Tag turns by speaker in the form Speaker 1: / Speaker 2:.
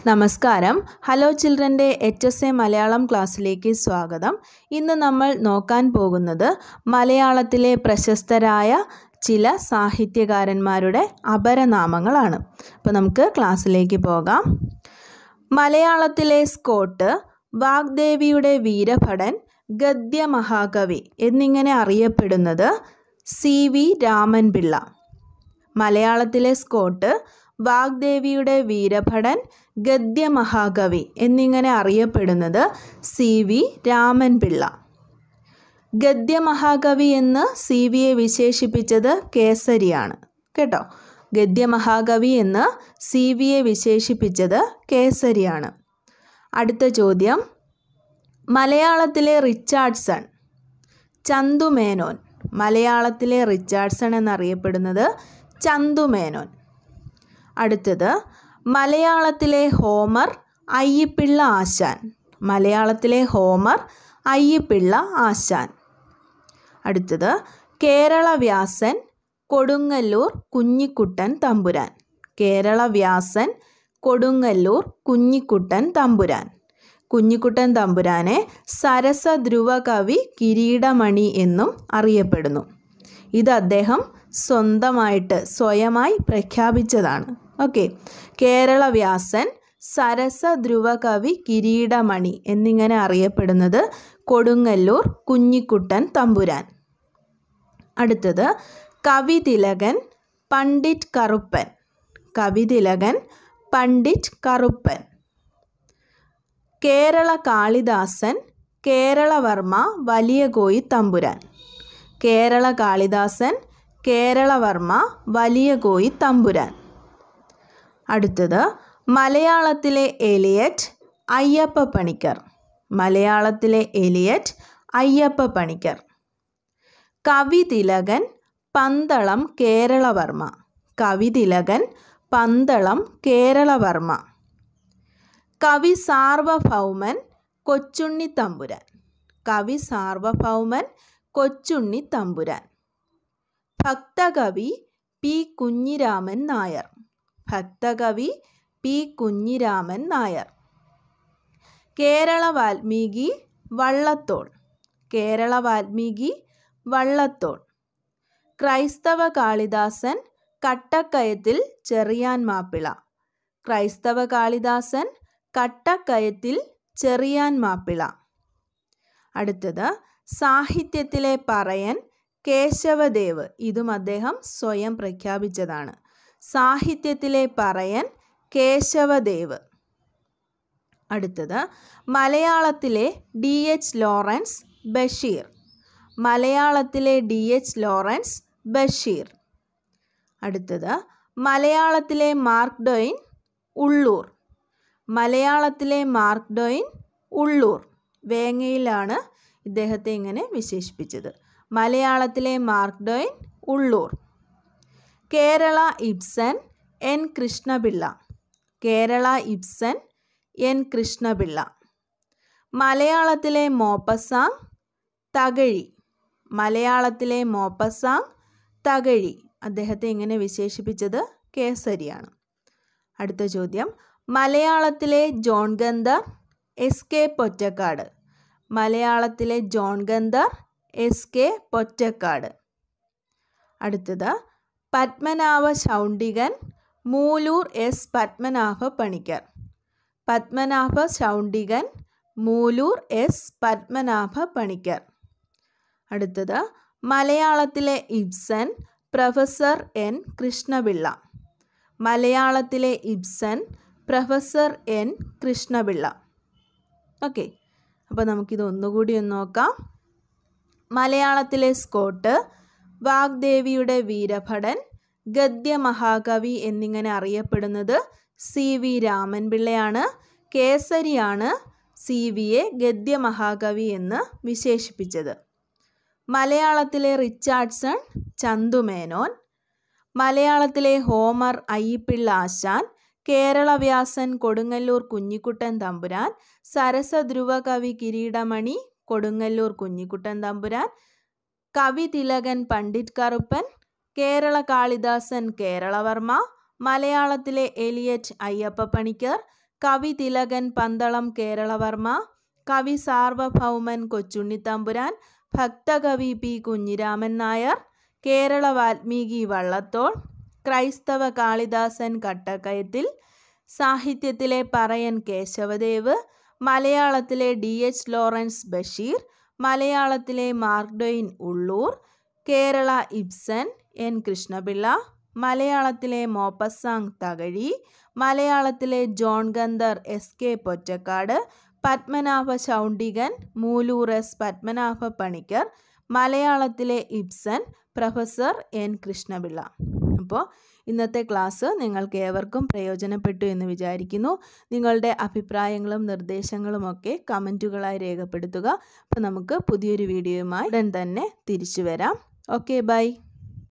Speaker 1: നമസ്കാരം ഹലോ ചിൽഡ്രൻ്റെ H S A Malayalam ക്ലാസ്സിലേക്ക് സ്വാഗതം ഇന്ന് നമ്മൾ നോക്കാൻ പോകുന്നത് മലയാളത്തിലെ പ്രശസ്തരായ ചില സാഹിത്യകാരന്മാരുടെ അപരനാമങ്ങളാണ് അപ്പോൾ നമുക്ക് ക്ലാസ്സിലേക്ക് പോകാം മലയാളത്തിലെ സ്കോട്ട് വാഗ്ദേവിയുടെ വീരഭടൻ ഗദ്യമഹാകവി എന്നിങ്ങനെ അറിയപ്പെടുന്നത് സി വി രാമൻപിള്ള മലയാളത്തിലെ സ്കോട്ട് വാഗ്ദേവിയുടെ വീരഭടൻ ഗദ്യമഹാകവി എന്നിങ്ങനെ അറിയപ്പെടുന്നത് സി വി രാമൻപിള്ള ഗദ്യമഹാകവി എന്ന് സി വിയെ വിശേഷിപ്പിച്ചത് കേസരിയാണ് കേട്ടോ ഗദ്യമഹാകവി എന്ന് സി വിയെ വിശേഷിപ്പിച്ചത് കേസരിയാണ് അടുത്ത ചോദ്യം മലയാളത്തിലെ റിച്ചാർഡ്സൺ ചന്തുമേനോൻ മലയാളത്തിലെ റിച്ചാർഡ്സൺ എന്നറിയപ്പെടുന്നത് ചന്തുമേനോൻ അടുത്തത് മലയാളത്തിലെ ഹോമർ അയ്യപ്പിള്ള ആശാൻ മലയാളത്തിലെ ഹോമർ അയ്യപ്പിള്ള ആശാൻ അടുത്തത് കേരള വ്യാസൻ കൊടുങ്ങല്ലൂർ കുഞ്ഞിക്കുട്ടൻ തമ്പുരാൻ കേരള വ്യാസൻ കൊടുങ്ങല്ലൂർ കുഞ്ഞിക്കുട്ടൻ തമ്പുരാൻ കുഞ്ഞിക്കുട്ടൻ തമ്പുരാനെ സരസധ്രുവ കവി കിരീടമണി എന്നും അറിയപ്പെടുന്നു ഇത് അദ്ദേഹം സ്വന്തമായിട്ട് സ്വയമായി പ്രഖ്യാപിച്ചതാണ് ഓക്കെ കേരള വ്യാസൻ സരസധ്രുവ കവി കിരീടമണി എന്നിങ്ങനെ അറിയപ്പെടുന്നത് കൊടുങ്ങല്ലൂർ കുഞ്ഞിക്കുട്ടൻ തമ്പുരാൻ അടുത്തത് കവിതിലകൻ പണ്ഡിറ്റ് കറുപ്പൻ കവിതിലകൻ പണ്ഡിറ്റ് കറുപ്പൻ കേരള കാളിദാസൻ കേരളവർമ്മ വലിയ കോയി തമ്പുരാൻ കേരള കാളിദാസൻ കേരളവർമ്മ വലിയ കോയി തമ്പുരാൻ അടുത്തത് മലയാളത്തിലെ എലിയറ്റ് അയ്യപ്പ പണിക്കർ മലയാളത്തിലെ എലിയറ്റ് അയ്യപ്പ പണിക്കർ കവിതിലകൻ പന്തളം കേരളവർമ്മ കവിതിലകൻ പന്തളം കേരളവർമ്മ കവി സാർവഭൗമൻ കൊച്ചുണ്ണി തമ്പുരാൻ കവി സാർവഭൗമൻ കൊച്ചുണ്ണി തമ്പുരാൻ ഭക്തകവി പി കുഞ്ഞിരാമൻ നായർ ഭക്തകവി പി കുഞ്ഞിരാമൻ നായർ കേരള വാൽമീകി വള്ളത്തോൾ കേരള വാൽമീകി വള്ളത്തോൾ ക്രൈസ്തവ കാളിദാസൻ കട്ടക്കയത്തിൽ ചെറിയാൻ മാപ്പിള ക്രൈസ്തവ കാളിദാസൻ കട്ടക്കയത്തിൽ ചെറിയാൻ മാപ്പിള അടുത്തത് സാഹിത്യത്തിലെ പറയൻ കേശവദേവ് ഇതും അദ്ദേഹം സ്വയം പ്രഖ്യാപിച്ചതാണ് സാഹിത്യത്തിലെ പറയൻ കേശവദേവ് അടുത്തത് മലയാളത്തിലെ ഡി എച്ച് ലോറൻസ് ബഷീർ മലയാളത്തിലെ ഡി എച്ച് ലോറൻസ് ബഷീർ അടുത്തത് മലയാളത്തിലെ മാർക്ക് ഡൊയിൻ ഉള്ളൂർ മലയാളത്തിലെ മാർക്ക് ഡൊയിൻ ഉള്ളൂർ വേങ്ങയിലാണ് ഇദ്ദേഹത്തെ ഇങ്ങനെ വിശേഷിപ്പിച്ചത് മലയാളത്തിലെ Mark Twain Ulloor Kerala Ibsen N Krishnapillai Kerala Ibsen N Krishnapillai മലയാളത്തിലെ മോപ്പസാങ് തകഴി മലയാളത്തിലെ മോപ്പസാങ് തകഴി അദ്ദേഹത്തെ ഇങ്ങനെ വിശേഷിപ്പിച്ചത് കേസരിയാണ് അടുത്ത ചോദ്യം മലയാളത്തിലെ John Gunther S K Pottekkatt മലയാളത്തിലെ John Gunther S K Pottekkatt അടുത്തത് പത്മനാഭ ശൗണ്ടികൻ മൂലൂർ എസ് പത്മനാഭ പണിക്കർ പത്മനാഭ ശൗണ്ടികൻ മൂലൂർ എസ് പത്മനാഭ പണിക്കർ അടുത്തത് മലയാളത്തിലെ ഇബ്സൻ പ്രൊഫസർ എൻ കൃഷ്ണപിള്ള മലയാളത്തിലെ Ibsen professor N Krishnapillai okay അപ്പോൾ നമുക്കിത് ഒന്നുകൂടി ഒന്ന് നോക്കാം മലയാളത്തിലെ സ്കോട്ട് വാഗ്ദേവിയുടെ വീരഭടൻ ഗദ്യമഹാകവി എന്നിങ്ങനെ അറിയപ്പെടുന്നത് സി വി രാമൻപിള്ളയാണ് കേസരിയാണ് സി വിയെ ഗദ്യമഹാകവി എന്ന് വിശേഷിപ്പിച്ചത് മലയാളത്തിലെ റിച്ചാർഡ്സൺ ചന്തുമേനോൻ മലയാളത്തിലെ ഹോമർ അയ്യപ്പിള്ള ആശാൻ കേരളവ്യാസൻ കൊടുങ്ങല്ലൂർ കുഞ്ഞിക്കുട്ടൻ തമ്പുരാൻ സരസധ്രുവ കവി കിരീടമണി കൊടുങ്ങല്ലൂർ കുഞ്ഞിക്കുട്ടൻ തമ്പുരാൻ കവി തിലകൻ പണ്ഡിറ്റ് കറുപ്പൻ കേരള കാളിദാസൻ കേരളവർമ്മ മലയാളത്തിലെ എലിയറ്റ് അയ്യപ്പ പണിക്കർ കവി തിലകൻ പന്തളം കേരളവർമ്മ കവി സാർവഭൗമൻ കൊച്ചുണ്ണിത്തമ്പുരാൻ ഭക്തകവി പി കുഞ്ഞിരാമൻ നായർ കേരള വാൽമീകി വള്ളത്തോൾ ക്രൈസ്തവ കാളിദാസൻ കട്ടക്കയത്തിൽ സാഹിത്യത്തിലെ പറയൻ കേശവദേവ് മലയാളത്തിലെ ഡി എച്ച് ലോറൻസ് ബഷീർ മലയാളത്തിലെ Mark Twain Ulloor Kerala Ibsen N Krishnapillai മലയാളത്തിലെ മോപ്പസാങ് തകഴി മലയാളത്തിലെ John Gunther S K Pottekkatt Padmanabha ചൗണ്ടികൻ മൂലൂർ എസ് പത്മനാഭ പണിക്കർ മലയാളത്തിലെ ഇബ്സൻ പ്രൊഫസർ എൻ കൃഷ്ണപിള്ള അപ്പോൾ ഇന്നത്തെ ക്ലാസ് നിങ്ങൾക്ക് ഏവർക്കും പ്രയോജനപ്പെട്ടു എന്ന് വിചാരിക്കുന്നു നിങ്ങളുടെ അഭിപ്രായങ്ങളും നിർദ്ദേശങ്ങളുമൊക്കെ കമൻറ്റുകളായി രേഖപ്പെടുത്തുക അപ്പോൾ നമുക്ക് പുതിയൊരു വീഡിയോയുമായി ഉടൻ തന്നെ തിരിച്ചു വരാം ഓക്കെ ബൈ